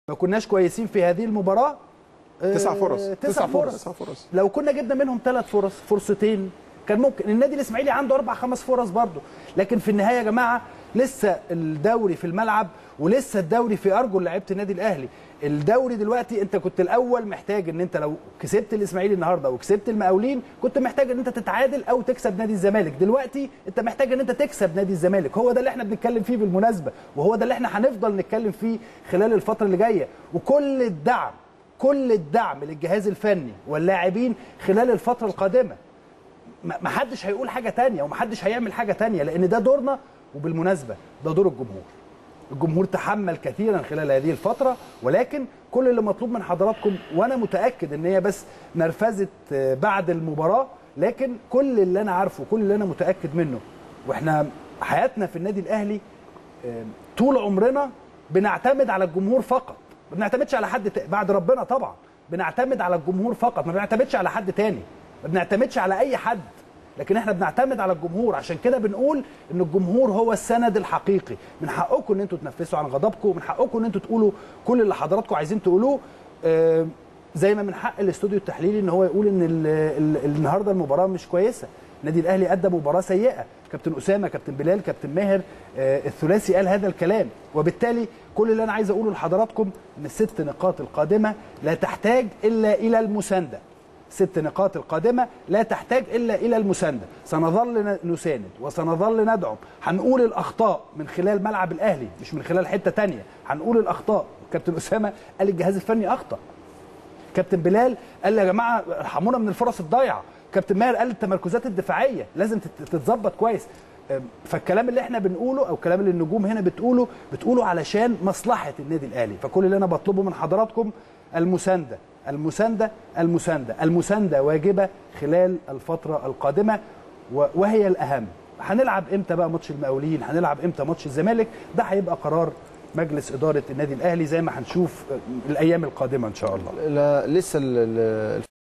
ما كناش كويسين في هذه المباراه آه، تسع فرص. تسع تسع فرص. فرص تسع فرص. لو كنا جبنا منهم ثلاث فرص فرصتين كان ممكن النادي الاسماعيلي عنده اربع خمس فرص برضه لكن في النهايه يا جماعه لسه الدوري في الملعب ولسه الدوري في ارجل لعيبه النادي الاهلي الدوري دلوقتي انت كنت الاول محتاج ان انت لو كسبت الاسماعيلي النهارده وكسبت المقاولين كنت محتاج ان انت تتعادل او تكسب نادي الزمالك دلوقتي انت محتاج ان انت تكسب نادي الزمالك هو ده اللي احنا بنتكلم فيه بالمناسبه وهو ده اللي احنا هنفضل نتكلم فيه خلال الفتره اللي جايه وكل الدعم كل الدعم للجهاز الفني واللاعبين خلال الفتره القادمه ما ما حدش هيقول حاجه تانية وما حدش هيعمل حاجه تانية لان ده دورنا وبالمناسبه ده دور الجمهور الجمهور تحمل كثيرا خلال هذه الفتره ولكن كل اللي مطلوب من حضراتكم وانا متاكد ان هي بس نرفزه آه، بعد المباراه لكن كل اللي انا عارفه كل اللي انا متاكد منه واحنا حياتنا في النادي الاهلي آه، طول عمرنا بنعتمد على الجمهور فقط ما بنعتمدش على حد ت- بعد ربنا طبعا بنعتمد على الجمهور فقط ما بنعتمدش على حد تاني ما بنعتمدش على اي حد لكن احنا بنعتمد على الجمهور عشان كده بنقول ان الجمهور هو السند الحقيقي من حقكم ان انتوا تنفسوا عن غضبكم من حقكم ان انتوا تقولوا كل اللي حضراتكم عايزين تقولوه آه، زي ما من حق الاستوديو التحليلي ان هو يقول ان ال ال النهارده المباراه مش كويسه النادي الاهلي ادى مباراه سيئه كابتن اسامه كابتن بلال كابتن ماهر آه، الثلاثي قال هذا الكلام وبالتالي كل اللي انا عايز اقوله لحضراتكم ان الست نقاط القادمه لا تحتاج الا الى المسانده ست نقاط القادمة لا تحتاج إلا إلى المساندة سنظل ن- نساند وسنظل ندعم هنقول الأخطاء من خلال ملعب الأهلي مش من خلال حتة تانية هنقول الأخطاء كابتن أسامة قال الجهاز الفني أخطأ كابتن بلال قال يا جماعة ارحمونا من الفرص الضايعة كابتن ماهر قال التمركزات الدفاعية لازم تت- تتظبط كويس أم، فالكلام اللي احنا بنقوله او الكلام اللي النجوم هنا بتقوله بتقوله علشان مصلحه النادي الاهلي فكل اللي انا بطلبه من حضراتكم المسانده المسانده المسانده المسانده واجبه خلال الفتره القادمه و- وهي الاهم هنلعب امتى بقى ماتش المقاولين هنلعب امتى ماتش الزمالك ده هيبقى قرار مجلس اداره النادي الاهلي زي ما هنشوف آه، الايام القادمه ان شاء الله لا لسه ال- ال-